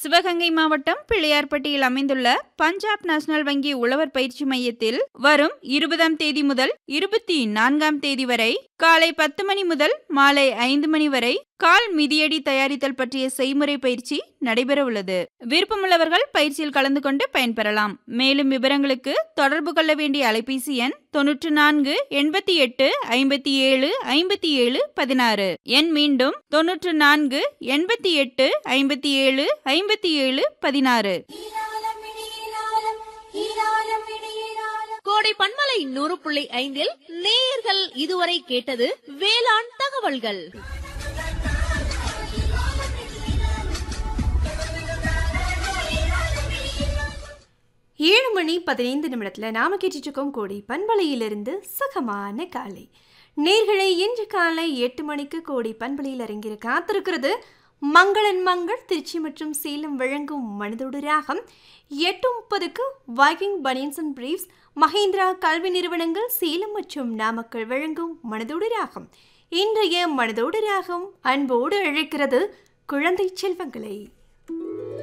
சிவகங்கை மாவட்டம் பிள்ளையார்பட்டியில் அமைந்துள்ள பஞ்சாப் நேஷனல் வங்கி உழவர் பயிற்சி மையத்தில் வரும் இருபதாம் தேதி முதல் இருபத்தி நான்காம் தேதி வரை காலை பத்து மணி முதல் மாலை ஐந்து மணி வரை கால் மிதியடி தயாரித்தல் பற்றிய செய்முறை பயிற்சி நடைபெற உள்ளது விருப்பமுள்ளவர்கள் பயிற்சியில் கலந்து கொண்டு பயன்பெறலாம் மேலும் விவரங்களுக்கு தொடர்பு கொள்ள வேண்டிய அலைபேசி எண் தொன்னூற்று நான்கு எண்பத்தி எட்டு ஐம்பத்தி ஏழு ஐம்பத்தி ஏழு பதினாறு எண் மீண்டும் தொன்னூற்று நான்கு எண்பத்தி எட்டு ஐம்பத்தி ஏழு ஐம்பத்தி ஏழு பதினாறு கோடை பண்பலை நூறு புள்ளி ஐந்தில் நேயர்கள் இதுவரை கேட்டது வேளாண் தகவல்கள் ஏழு மணி பதினைந்து நிமிடத்தில் நாம கேட்டுட்டு இருக்கோம் கோடி பண்பலையிலிருந்து சுகமான காலை நேர்களை இன்று காலை எட்டு மணிக்கு கோடி பண்பலையில் இறங்கிற காத்திருக்கிறது மங்களன் மங்கள் திருச்சி மற்றும் சேலம் வழங்கும் மனதோடு ராகம் எட்டு முப்பதுக்கு Viking banians and briefs Mahendra கல்வி நிறுவனங்கள் சேலம் மற்றும் நாமக்கல் வழங்கும் மனதோடு ராகம் இன்றைய மனதோடு ராகம் அன்போடு அழைக்கிறது குழந்தை செல்வங்களை